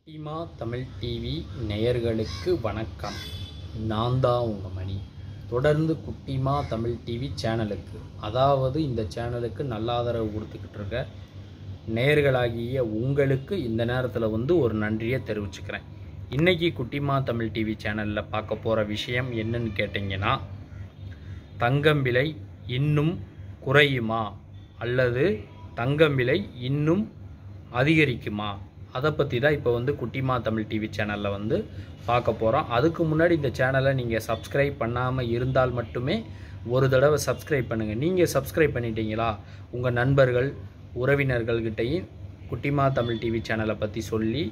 குட்டிமா தமிழ் டிவி நேயர்களுக்கு வணக்கம் நான் தான் உங்கள் மணி தொடர்ந்து குட்டிமா தமிழ் டிவி சேனலுக்கு அதாவது இந்த சேனலுக்கு நல்ல ஆதரவு கொடுத்துக்கிட்டு இருக்க நேயர்களாகிய உங்களுக்கு இந்த நேரத்தில் வந்து ஒரு நன்றியை தெரிவிச்சுக்கிறேன் இன்னைக்கு குட்டிமா தமிழ் டிவி சேனலில் பார்க்க போகிற விஷயம் என்னன்னு கேட்டிங்கன்னா தங்கம் விலை இன்னும் குறையுமா அல்லது தங்கம் விலை இன்னும் அதிகரிக்குமா அதை பற்றி தான் இப்போ வந்து குட்டிமா தமிழ் டிவி சேனலில் வந்து பார்க்க போகிறோம் அதுக்கு முன்னாடி இந்த சேனலை நீங்கள் சப்ஸ்கிரைப் பண்ணாமல் இருந்தால் மட்டுமே ஒரு தடவை சப்ஸ்கிரைப் பண்ணுங்கள் நீங்கள் சப்ஸ்கிரைப் பண்ணிட்டீங்களா உங்கள் நண்பர்கள் உறவினர்கள்கிட்டையும் குட்டிமா தமிழ் டிவி சேனலை பற்றி சொல்லி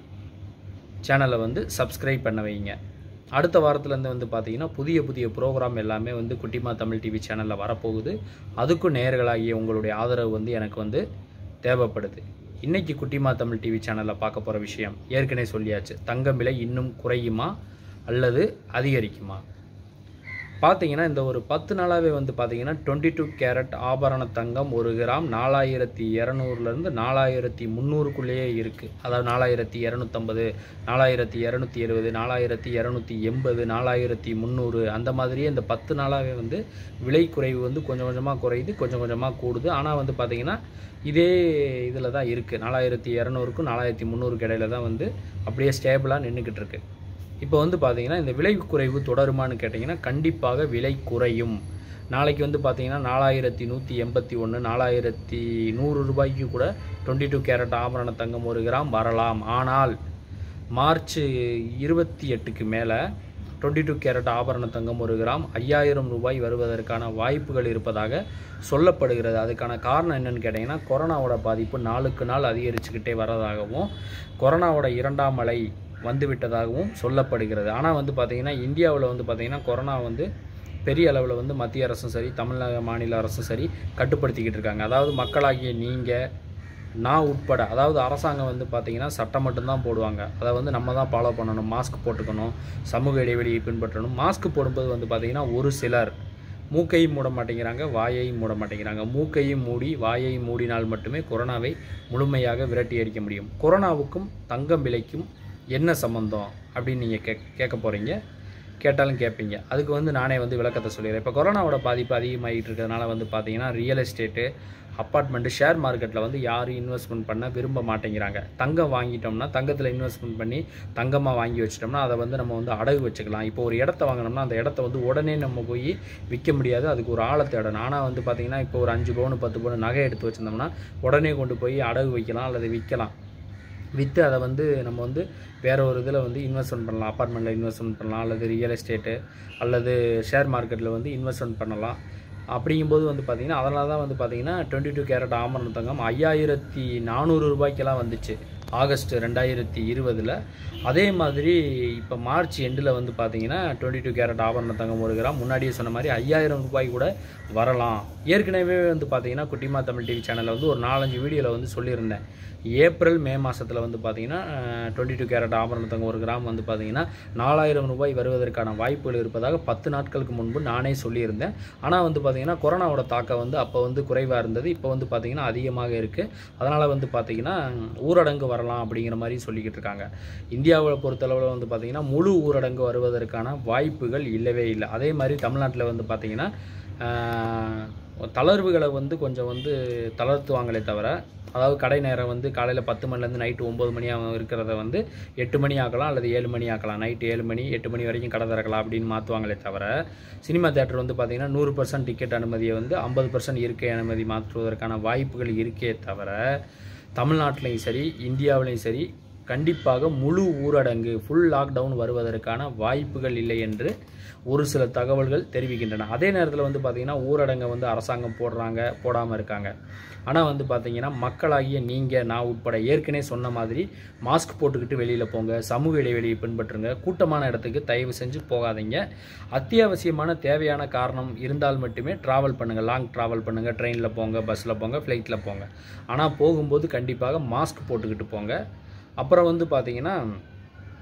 சேனலை வந்து சப்ஸ்கிரைப் பண்ண வைங்க அடுத்த வாரத்துலேருந்து வந்து பார்த்தீங்கன்னா புதிய புதிய ப்ரோக்ராம் எல்லாமே வந்து குட்டிமா தமிழ் டிவி சேனலில் வரப்போகுது அதுக்கும் நேயர்களாகிய உங்களுடைய ஆதரவு வந்து எனக்கு வந்து தேவைப்படுது இன்னைக்கு குட்டிமா தமிழ் டிவி சேனலில் பார்க்க போகிற விஷயம் ஏற்கனவே சொல்லியாச்சு தங்கம் விலை இன்னும் குறையுமா அல்லது அதிகரிக்குமா பார்த்தீங்கன்னா இந்த ஒரு பத்து நாளாகவே வந்து பார்த்தீங்கன்னா டுவெண்ட்டி டூ கேரட் ஆபரண தங்கம் ஒரு கிராம் நாலாயிரத்தி இரநூறுலேருந்து நாலாயிரத்தி முந்நூறுக்குள்ளேயே இருக்குது அதாவது நாலாயிரத்தி இரநூத்தம்பது நாலாயிரத்தி இரநூத்தி எழுபது நாலாயிரத்தி இரநூத்தி எண்பது நாலாயிரத்தி முந்நூறு அந்த மாதிரியே இந்த பத்து நாளாகவே வந்து விலை குறைவு வந்து கொஞ்சம் கொஞ்சமாக குறையுது கொஞ்சம் கொஞ்சமாக கூடுது ஆனால் வந்து பார்த்தீங்கன்னா இதே இதில் தான் இருக்குது நாலாயிரத்தி இரநூறுக்கும் நாலாயிரத்தி முந்நூறுக்கு இடையில தான் வந்து அப்படியே ஸ்டேபிளாக நின்றுக்கிட்டு இருக்கு இப்போ வந்து பார்த்தீங்கன்னா இந்த விலை குறைவு தொடருமான்னு கேட்டிங்கன்னா கண்டிப்பாக விலை குறையும் நாளைக்கு வந்து பார்த்தீங்கன்னா நாலாயிரத்தி நூற்றி எண்பத்தி ஒன்று நாலாயிரத்தி நூறு ரூபாய்க்கு கூட டுவெண்ட்டி டூ கேரட் ஆபரண தங்கம் ஒரு கிராம் வரலாம் ஆனால் மார்ச் இருபத்தி எட்டுக்கு மேலே டுவெண்ட்டி டூ கேரட் ஆபரண தங்கம் ஒரு கிராம் ஐயாயிரம் ரூபாய் வருவதற்கான வாய்ப்புகள் இருப்பதாக சொல்லப்படுகிறது அதுக்கான காரணம் என்னன்னு கேட்டிங்கன்னா கொரோனாவோட பாதிப்பு நாளுக்கு நாள் அதிகரிச்சுக்கிட்டே வர்றதாகவும் கொரோனாவோட இரண்டாம் அலை வந்துவிட்டதாகவும் சொல்லப்படுகிறது ஆனால் வந்து பார்த்திங்கன்னா இந்தியாவில் வந்து பார்த்திங்கன்னா கொரோனா வந்து பெரிய அளவில் வந்து மத்திய அரசும் சரி தமிழ்நாடு மாநில அரசும் சரி கட்டுப்படுத்திக்கிட்டு இருக்காங்க அதாவது மக்களாகிய நீங்கள் நான் உட்பட அதாவது அரசாங்கம் வந்து பார்த்திங்கன்னா சட்டம் மட்டும்தான் போடுவாங்க அதை வந்து நம்ம தான் ஃபாலோ பண்ணணும் மாஸ்க் போட்டுக்கணும் சமூக இடைவெளியை பின்பற்றணும் மாஸ்க் போடும்போது வந்து பார்த்திங்கன்னா ஒரு சிலர் மூக்கையும் மூட மாட்டேங்கிறாங்க வாயையும் மூட மாட்டேங்கிறாங்க மூக்கையும் மூடி வாயை மூடினால் மட்டுமே கொரோனாவை முழுமையாக விரட்டி அடிக்க முடியும் கொரோனாவுக்கும் தங்கம் விலைக்கும் என்ன சம்மந்தம் அப்படின்னு நீங்கள் கே கேட்க போகிறீங்க கேட்டாலும் கேட்பீங்க அதுக்கு வந்து நானே வந்து விளக்கத்தை சொல்லிடுறேன் இப்போ கொரோனாவோட பாதிப்பு அதிகமாகிட்டு இருக்கிறதுனால வந்து பார்த்தீங்கன்னா ரியல் எஸ்டேட்டு அப்பார்ட்மெண்ட்டு ஷேர் மார்க்கெட்டில் வந்து யாரும் இன்வெஸ்ட்மெண்ட் பண்ண விரும்ப மாட்டேங்கிறாங்க தங்கம் வாங்கிட்டோம்னா தங்கத்தில் இன்வெஸ்ட்மெண்ட் பண்ணி தங்கமாக வாங்கி வச்சிட்டோம்னா அதை வந்து நம்ம வந்து அடகு வச்சுக்கலாம் இப்போ ஒரு இடத்த வாங்கினோம்னா அந்த இடத்த வந்து உடனே நம்ம போய் விற்க முடியாது அதுக்கு ஒரு ஆளை தேடணும் ஆனால் வந்து பார்த்திங்கன்னா இப்போ ஒரு அஞ்சு பவுன் பத்து பவுன் நகை எடுத்து வச்சுருந்தோம்னா உடனே கொண்டு போய் அடகு வைக்கலாம் அல்லது விற்கலாம் விற்று அதை வந்து நம்ம வந்து வேறு ஒரு இதில் வந்து இன்வெஸ்ட்மெண்ட் பண்ணலாம் அப்பார்ட்மெண்ட்டில் இன்வெஸ்ட்மெண்ட் பண்ணலாம் அல்லது ரியல் எஸ்டேட்டு அல்லது ஷேர் மார்க்கெட்டில் வந்து இன்வெஸ்ட்மெண்ட் பண்ணலாம் அப்படிங்கும்போது வந்து பார்த்திங்கன்னா அதனால தான் வந்து பார்த்திங்கன்னா டுவெண்ட்டி டூ கேரட் ஆமரண தங்கம் ஐயாயிரத்தி நானூறு ரூபாய்க்கெல்லாம் வந்துச்சு ஆகஸ்ட் ரெண்டாயிரத்தி இருபதில் அதே மாதிரி இப்போ மார்ச் எண்டில் வந்து பார்த்தீங்கன்னா டுவெண்ட்டி டூ கேரட் ஆபரண தங்கம் ஒரு கிராம் முன்னாடியே சொன்ன மாதிரி ஐயாயிரம் ரூபாய் கூட வரலாம் ஏற்கனவே வந்து பார்த்தீங்கன்னா குட்டிமா தமிழ் டிவி சேனலில் வந்து ஒரு நாலஞ்சு வீடியோவில் வந்து சொல்லியிருந்தேன் ஏப்ரல் மே மாதத்தில் வந்து பார்த்தீங்கன்னா டுவெண்ட்டி டூ கேரட் ஆபரண தங்கம் ஒரு கிராம் வந்து பார்த்தீங்கன்னா நாலாயிரம் ரூபாய் வருவதற்கான வாய்ப்புகள் இருப்பதாக பத்து நாட்களுக்கு முன்பு நானே சொல்லியிருந்தேன் ஆனால் வந்து பார்த்தீங்கன்னா கொரோனாவோட தாக்கம் வந்து அப்போ வந்து குறைவாக இருந்தது இப்போ வந்து பார்த்தீங்கன்னா அதிகமாக இருக்குது அதனால் வந்து பார்த்தீங்கன்னா ஊரடங்கு வரலாம் அப்படிங்கிற மாதிரி சொல்லிக்கிட்டு இருக்காங்க இந்தியாவை பொறுத்தளவில் வந்து பார்த்திங்கன்னா முழு ஊரடங்கு வருவதற்கான வாய்ப்புகள் இல்லவே இல்லை அதே மாதிரி தமிழ்நாட்டில் வந்து பார்த்திங்கன்னா தளர்வுகளை வந்து கொஞ்சம் வந்து தளர்த்துவாங்களே தவிர அதாவது கடை நேரம் வந்து காலையில் பத்து மணிலேருந்து நைட்டு ஒம்பது மணி இருக்கிறத வந்து எட்டு மணி ஆக்கலாம் அல்லது ஏழு மணி ஆக்கலாம் நைட்டு ஏழு மணி எட்டு மணி வரைக்கும் கடை திறக்கலாம் அப்படின்னு மாற்றுவாங்களே தவிர சினிமா தேட்டர் வந்து பார்த்திங்கன்னா நூறு பர்சன்ட் டிக்கெட் அனுமதியை வந்து ஐம்பது பர்சன்ட் இருக்கை அனுமதி மாற்றுவதற்கான வாய்ப்புகள் இருக்கே தவிர தமிழ்நாட்டிலையும் சரி இந்தியாவிலையும் சரி கண்டிப்பாக முழு ஊரடங்கு ஃபுல் லாக்டவுன் வருவதற்கான வாய்ப்புகள் இல்லை என்று ஒரு சில தகவல்கள் தெரிவிக்கின்றன அதே நேரத்தில் வந்து பார்த்திங்கன்னா ஊரடங்கை வந்து அரசாங்கம் போடுறாங்க போடாமல் இருக்காங்க ஆனால் வந்து பார்த்திங்கன்னா மக்களாகிய நீங்கள் நான் உட்பட ஏற்கனவே சொன்ன மாதிரி மாஸ்க் போட்டுக்கிட்டு வெளியில் போங்க சமூக இடைவெளியை பின்பற்றுங்க கூட்டமான இடத்துக்கு தயவு செஞ்சு போகாதீங்க அத்தியாவசியமான தேவையான காரணம் இருந்தால் மட்டுமே ட்ராவல் பண்ணுங்கள் லாங் ட்ராவல் பண்ணுங்கள் ட்ரெயினில் போங்க பஸ்ஸில் போங்க ஃப்ளைட்டில் போங்க ஆனால் போகும்போது கண்டிப்பாக மாஸ்க் போட்டுக்கிட்டு போங்க அப்புறம் வந்து பார்த்திங்கன்னா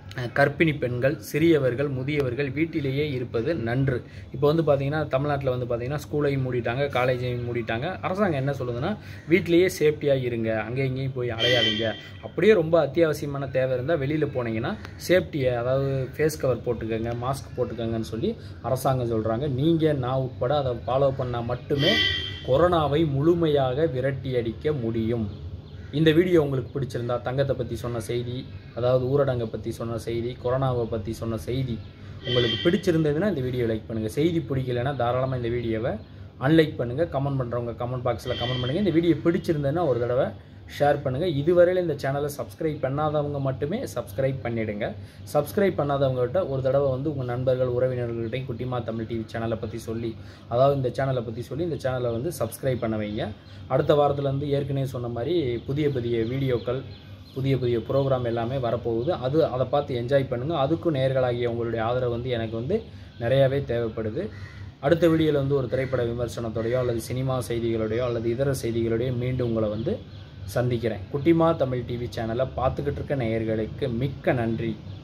அஹ் கர்ப்பிணி பெண்கள் சிறியவர்கள் முதியவர்கள் வீட்டிலேயே இருப்பது நன்று இப்போ வந்து பார்த்தீங்கன்னா தமிழ்நாட்டில் வந்து பார்த்தீங்கன்னா ஸ்கூலையும் மூடிட்டாங்க காலேஜையும் மூடிட்டாங்க அரசாங்கம் என்ன சொல்லுதுன்னா வீட்டிலேயே சேஃப்டியாக இருங்க அங்கே இங்கேயும் போய் அலையாதீங்க அப்படியே ரொம்ப அத்தியாவசியமான தேவை இருந்தால் வெளியில் போனீங்கன்னா சேஃப்டியை அதாவது ஃபேஸ் கவர் போட்டுக்கோங்க மாஸ்க் போட்டுக்கோங்கன்னு சொல்லி அரசாங்கம் சொல்கிறாங்க நீங்கள் நான் உட்பட அதை ஃபாலோ பண்ணால் மட்டுமே கொரோனாவை முழுமையாக விரட்டி அடிக்க முடியும் இந்த வீடியோ உங்களுக்கு பிடிச்சிருந்தா தங்கத்தை பற்றி சொன்ன செய்தி அதாவது ஊரடங்கை பற்றி சொன்ன செய்தி கொரோனாவை பற்றி சொன்ன செய்தி உங்களுக்கு பிடிச்சிருந்ததுன்னா இந்த வீடியோ லைக் பண்ணுங்கள் செய்தி பிடிக்கலைன்னா தாராளமாக இந்த வீடியோவை அன்லைக் பண்ணுங்கள் கமெண்ட் பண்ணுறவங்க கமெண்ட் பாக்ஸில் கமெண்ட் பண்ணுங்கள் இந்த வீடியோ பிடிச்சிருந்ததுன்னா ஒரு தடவை ஷேர் பண்ணுங்கள் இதுவரையில் இந்த சேனலை சப்ஸ்கிரைப் பண்ணாதவங்க மட்டுமே சப்ஸ்கிரைப் பண்ணிவிடுங்க சப்ஸ்கிரைப் பண்ணாதவங்ககிட்ட ஒரு தடவை வந்து உங்கள் நண்பர்கள் உறவினர்கள்ட்டையும் குட்டிமா தமிழ் டிவி சேனலை பற்றி சொல்லி அதாவது இந்த சேனலை பற்றி சொல்லி இந்த சேனலை வந்து சப்ஸ்கிரைப் பண்ண வைங்க அடுத்த வாரத்துலேருந்து ஏற்கனவே சொன்ன மாதிரி புதிய புதிய வீடியோக்கள் புதிய புதிய ப்ரோக்ராம் எல்லாமே வரப்போகுது அது அதை பார்த்து என்ஜாய் பண்ணுங்கள் அதுக்கும் நேர்களாகிய உங்களுடைய ஆதரவு வந்து எனக்கு வந்து நிறையாவே தேவைப்படுது அடுத்த வீடியோவில் வந்து ஒரு திரைப்பட விமர்சனத்தோடையோ அல்லது சினிமா செய்திகளோடையோ அல்லது இதர செய்திகளோடையோ மீண்டும் உங்களை வந்து சந்திக்கிறேன் குட்டிமா தமிழ் டிவி சேனலை பார்த்துக்கிட்டு இருக்க நேயர்களுக்கு மிக்க நன்றி